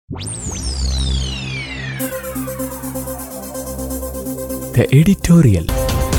The editorial.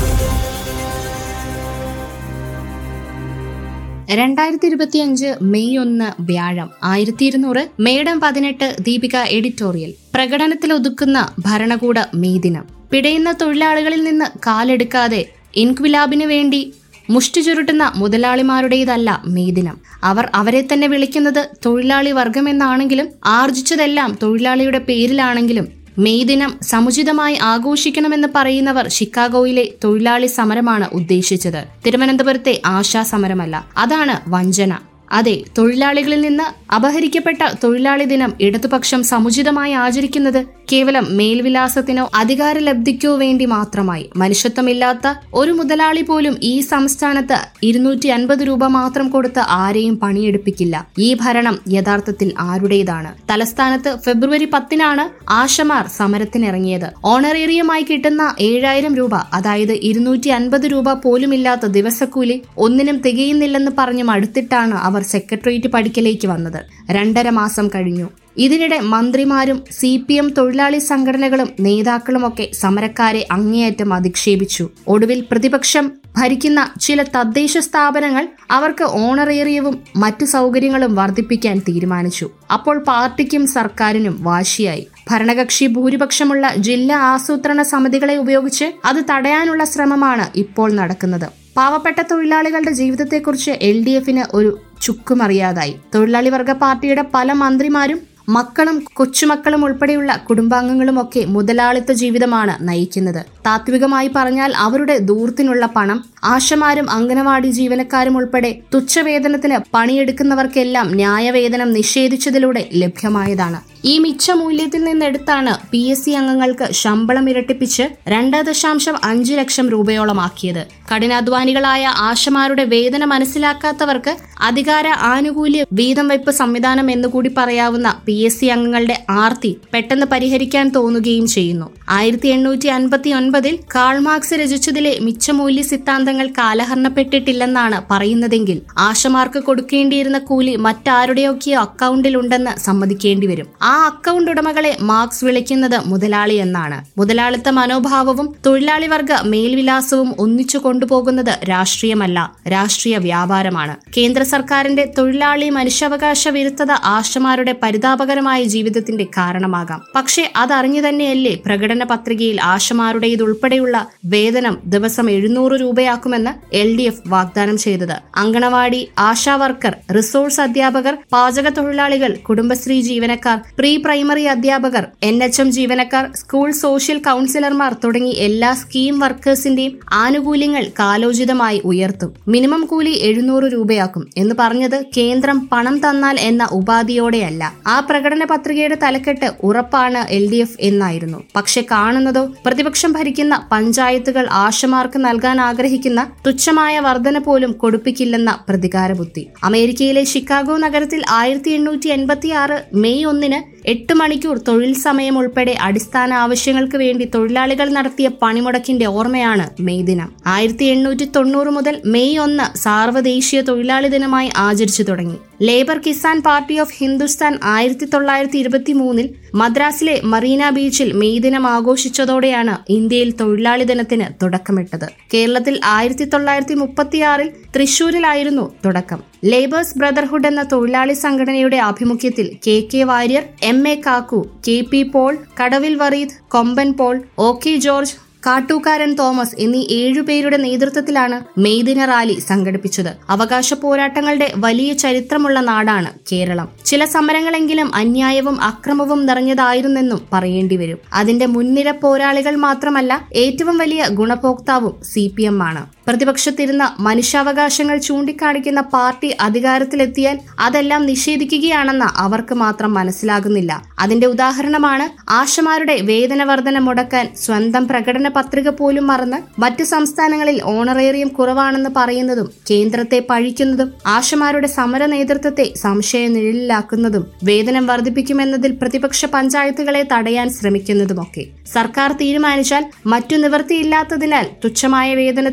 രണ്ടായിരത്തി ഇരുപത്തിയഞ്ച് May ഒന്ന് വ്യാഴം ആയിരത്തി ഇരുന്നൂറ് മേഡം പതിനെട്ട് ദീപിക എഡിറ്റോറിയൽ പ്രകടനത്തിൽ ഒതുക്കുന്ന ഭരണകൂട മെയ് ദിനം പിടയുന്ന തൊഴിലാളികളിൽ നിന്ന് കാലെടുക്കാതെ ഇൻക്വിലാബിന് വേണ്ടി മുഷ്ടി ചുരുട്ടുന്ന മുതലാളിമാരുടേതല്ല മെയ് ദിനം അവർ അവരെ തന്നെ വിളിക്കുന്നത് തൊഴിലാളി വർഗമെന്നാണെങ്കിലും ആർജിച്ചതെല്ലാം തൊഴിലാളിയുടെ പേരിലാണെങ്കിലും മെയ് ദിനം സമുചിതമായി ആഘോഷിക്കണമെന്ന് പറയുന്നവർ ഷിക്കാഗോയിലെ തൊഴിലാളി സമരമാണ് ഉദ്ദേശിച്ചത് തിരുവനന്തപുരത്തെ ആശാ സമരമല്ല അതാണ് വഞ്ചന അതെ തൊഴിലാളികളിൽ നിന്ന് അപഹരിക്കപ്പെട്ട തൊഴിലാളി ദിനം ഇടതുപക്ഷം സമുചിതമായി ആചരിക്കുന്നത് കേവലം മേൽവിലാസത്തിനോ അധികാരലബ്ധിക്കോ വേണ്ടി മാത്രമായി മനുഷ്യത്വമില്ലാത്ത ഒരു മുതലാളി പോലും ഈ സംസ്ഥാനത്ത് ഇരുന്നൂറ്റി അൻപത് രൂപ മാത്രം കൊടുത്ത് ആരെയും പണിയെടുപ്പിക്കില്ല ഈ ഭരണം യഥാർത്ഥത്തിൽ ആരുടേതാണ് തലസ്ഥാനത്ത് ഫെബ്രുവരി പത്തിനാണ് ആശമാർ സമരത്തിനിറങ്ങിയത് ഓണറേറിയമായി കിട്ടുന്ന ഏഴായിരം രൂപ അതായത് ഇരുന്നൂറ്റി അൻപത് രൂപ പോലുമില്ലാത്ത ദിവസക്കൂലി ഒന്നിനും തികയുന്നില്ലെന്ന് പറഞ്ഞു മടുത്തിട്ടാണ് അവർ സെക്രട്ടേറിയറ്റ് പടിക്കലേക്ക് വന്നത് രണ്ടര മാസം കഴിഞ്ഞു ഇതിനിടെ മന്ത്രിമാരും സി പി എം തൊഴിലാളി സംഘടനകളും നേതാക്കളുമൊക്കെ സമരക്കാരെ അങ്ങേയറ്റം അധിക്ഷേപിച്ചു ഒടുവിൽ പ്രതിപക്ഷം ഭരിക്കുന്ന ചില തദ്ദേശ സ്ഥാപനങ്ങൾ അവർക്ക് ഓണറേറിയവും മറ്റു സൗകര്യങ്ങളും വർദ്ധിപ്പിക്കാൻ തീരുമാനിച്ചു അപ്പോൾ പാർട്ടിക്കും സർക്കാരിനും വാശിയായി ഭരണകക്ഷി ഭൂരിപക്ഷമുള്ള ജില്ലാ ആസൂത്രണ സമിതികളെ ഉപയോഗിച്ച് അത് തടയാനുള്ള ശ്രമമാണ് ഇപ്പോൾ നടക്കുന്നത് പാവപ്പെട്ട തൊഴിലാളികളുടെ ജീവിതത്തെക്കുറിച്ച് എൽ ഡി എഫിന് ഒരു ചുക്കുമറിയാതായി തൊഴിലാളി വർഗ പാർട്ടിയുടെ പല മന്ത്രിമാരും മക്കളും കൊച്ചുമക്കളും ഉൾപ്പെടെയുള്ള കുടുംബാംഗങ്ങളുമൊക്കെ മുതലാളിത്ത ജീവിതമാണ് നയിക്കുന്നത് താത്വികമായി പറഞ്ഞാൽ അവരുടെ ദൂർത്തിനുള്ള പണം ആശമാരും അംഗനവാടി ജീവനക്കാരും ഉൾപ്പെടെ തുച്ഛവേതനത്തിന് പണിയെടുക്കുന്നവർക്കെല്ലാം ന്യായവേതനം നിഷേധിച്ചതിലൂടെ ലഭ്യമായതാണ് ഈ മിച്ച മൂല്യത്തിൽ നിന്നെടുത്താണ് പി എസ് സി അംഗങ്ങൾക്ക് ശമ്പളം ഇരട്ടിപ്പിച്ച് രണ്ട് ദശാംശം അഞ്ച് ലക്ഷം രൂപയോളമാക്കിയത് കഠിനാധ്വാനികളായ ആശമാരുടെ വേതനം മനസ്സിലാക്കാത്തവർക്ക് അധികാര ആനുകൂല്യ വീതം വെപ്പ് സംവിധാനം എന്നുകൂടി പറയാവുന്ന പി എസ് സി അംഗങ്ങളുടെ ആർത്തി പെട്ടെന്ന് പരിഹരിക്കാൻ തോന്നുകയും ചെയ്യുന്നു ആയിരത്തി എണ്ണൂറ്റി അൻപത്തി ഒൻപതിൽ കാൾമാർക്സ് രചിച്ചതിലെ മിച്ചമൂല്യ സിദ്ധാന്തങ്ങൾ കാലഹരണപ്പെട്ടിട്ടില്ലെന്നാണ് പറയുന്നതെങ്കിൽ ആശമാർക്ക് കൊടുക്കേണ്ടിയിരുന്ന കൂലി മറ്റാരുടെയൊക്കെയോ അക്കൗണ്ടിലുണ്ടെന്ന് സമ്മതിക്കേണ്ടി വരും ആ അക്കൗണ്ട് ഉടമകളെ മാർക്സ് വിളിക്കുന്നത് മുതലാളി എന്നാണ് മുതലാളിത്ത മനോഭാവവും തൊഴിലാളി വർഗ മേൽവിലാസവും ഒന്നിച്ചു കൊണ്ടുപോകുന്നത് രാഷ്ട്രീയമല്ല രാഷ്ട്രീയ വ്യാപാരമാണ് കേന്ദ്ര സർക്കാരിന്റെ തൊഴിലാളി മനുഷ്യാവകാശ വിരുദ്ധത ആശമാരുടെ പരിതാപകരമായ ജീവിതത്തിന്റെ കാരണമാകാം പക്ഷേ അതറിഞ്ഞു തന്നെയല്ലേ പ്രകടന പത്രികയിൽ ആശമാരുടേതുൾപ്പെടെയുള്ള വേതനം ദിവസം എഴുന്നൂറ് രൂപയാക്കുമെന്ന് എൽ ഡി എഫ് വാഗ്ദാനം ചെയ്തത് അങ്കണവാടി ആശാ വർക്കർ റിസോഴ്സ് അധ്യാപകർ പാചക തൊഴിലാളികൾ കുടുംബശ്രീ ജീവനക്കാർ പ്രീ പ്രൈമറി അധ്യാപകർ എൻ എച്ച് എം ജീവനക്കാർ സ്കൂൾ സോഷ്യൽ കൗൺസിലർമാർ തുടങ്ങി എല്ലാ സ്കീം വർക്കേഴ്സിന്റെയും ആനുകൂല്യങ്ങൾ കാലോചിതമായി ഉയർത്തും മിനിമം കൂലി എഴുന്നൂറ് രൂപയാക്കും എന്ന് പറഞ്ഞത് കേന്ദ്രം പണം തന്നാൽ എന്ന ഉപാധിയോടെയല്ല ആ പ്രകടന പത്രികയുടെ തലക്കെട്ട് ഉറപ്പാണ് എൽ ഡി എഫ് എന്നായിരുന്നു പക്ഷെ കാണുന്നതോ പ്രതിപക്ഷം ഭരിക്കുന്ന പഞ്ചായത്തുകൾ ആശമാർക്ക് നൽകാൻ ആഗ്രഹിക്കുന്ന തുച്ഛമായ വർധന പോലും കൊടുപ്പിക്കില്ലെന്ന പ്രതികാര ബുദ്ധി അമേരിക്കയിലെ ഷിക്കാഗോ നഗരത്തിൽ ആയിരത്തി എണ്ണൂറ്റി എൺപത്തി ആറ് മെയ് ഒന്നിന് എട്ട് മണിക്കൂർ തൊഴിൽ സമയം ഉൾപ്പെടെ അടിസ്ഥാന ആവശ്യങ്ങൾക്ക് വേണ്ടി തൊഴിലാളികൾ നടത്തിയ പണിമുടക്കിന്റെ ഓർമ്മയാണ് മെയ് ദിനം ആയിരത്തി എണ്ണൂറ്റി തൊണ്ണൂറ് മുതൽ മെയ് ഒന്ന് സാർവദേശീയ തൊഴിലാളി ദിനമായി ആചരിച്ചു തുടങ്ങി labour Kisan party of Hindustan ആയിരത്തി തൊള്ളായിരത്തി ഇരുപത്തി മൂന്നിൽ മദ്രാസിലെ മറീന ബീച്ചിൽ മെയ് ദിനം ആഘോഷിച്ചതോടെയാണ് ഇന്ത്യയിൽ തൊഴിലാളി ദിനത്തിന് തുടക്കമിട്ടത് കേരളത്തിൽ ആയിരത്തി തൊള്ളായിരത്തി മുപ്പത്തിയാറിൽ തൃശൂരിലായിരുന്നു തുടക്കം ലേബേഴ്സ് ബ്രദർഹുഡ് എന്ന തൊഴിലാളി സംഘടനയുടെ ആഭിമുഖ്യത്തിൽ K K Warrier M A Kakku K P Paul Kadavil Vareed Komban Paul O K George Kattookkaran Thomas എന്നീ ഏഴുപേരുടെ നേതൃത്വത്തിലാണ് മെയ് ദിന റാലി സംഘടിപ്പിച്ചത് അവകാശ പോരാട്ടങ്ങളുടെ വലിയ ചരിത്രമുള്ള നാടാണ് കേരളം ചില സമരങ്ങളെങ്കിലും അന്യായവും അക്രമവും നിറഞ്ഞതായിരുന്നെന്നും പറയേണ്ടി വരും അതിന്റെ മുൻനിര പോരാളികൾ മാത്രമല്ല ഏറ്റവും വലിയ ഗുണഭോക്താവും സി പി എം ആണ് പ്രതിപക്ഷത്തിരുന്ന മനുഷ്യാവകാശങ്ങൾ ചൂണ്ടിക്കാണിക്കുന്ന പാർട്ടി അധികാരത്തിലെത്തിയാൽ അതെല്ലാം നിഷേധിക്കുകയാണെന്ന് അവർക്ക് മാത്രം മനസ്സിലാകുന്നില്ല അതിന്റെ ഉദാഹരണമാണ് ആശമാരുടെ വേതന വർധന മുടക്കാൻ സ്വന്തം പ്രകടന പത്രിക പോലും മറന്ന് മറ്റ് സംസ്ഥാനങ്ങളിൽ ഓണറേറിയം കുറവാണെന്ന് പറയുന്നതും കേന്ദ്രത്തെ പഴിക്കുന്നതും ആശമാരുടെ സമര നേതൃത്വത്തെ സംശയ നിഴലിലാക്കുന്നതും വേതനം വർദ്ധിപ്പിക്കുമെന്നതിൽ പ്രതിപക്ഷ പഞ്ചായത്തുകളെ തടയാൻ ശ്രമിക്കുന്നതുമൊക്കെ സർക്കാർ തീരുമാനിച്ചാൽ മറ്റു നിവൃത്തിയില്ലാത്തതിനാൽ തുച്ഛമായ വേതനത്തിന് പണി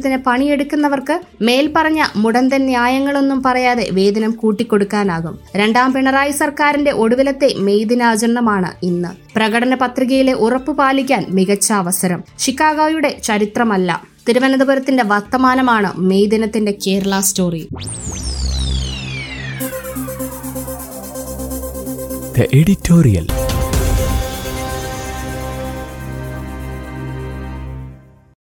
പണിയെടുക്കുന്നവർക്ക് മേൽപ്പറഞ്ഞ മുടന്തൻ ന്യായങ്ങളൊന്നും പറയാതെ വേതനം കൂട്ടിക്കൊടുക്കാനാകും രണ്ടാം പിണറായി സർക്കാരിന്റെ ഒടുവിലത്തെ മെയ് ദിനാചരണമാണ് ഇന്ന് പ്രകടന പത്രികയിലെ ഉറപ്പു പാലിക്കാൻ മികച്ച അവസരം ഷിക്കാഗോയുടെ ചരിത്രമല്ല തിരുവനന്തപുരത്തിന്റെ വർത്തമാനമാണ് മെയ് ദിനത്തിന്റെ കേരള സ്റ്റോറി The editorial.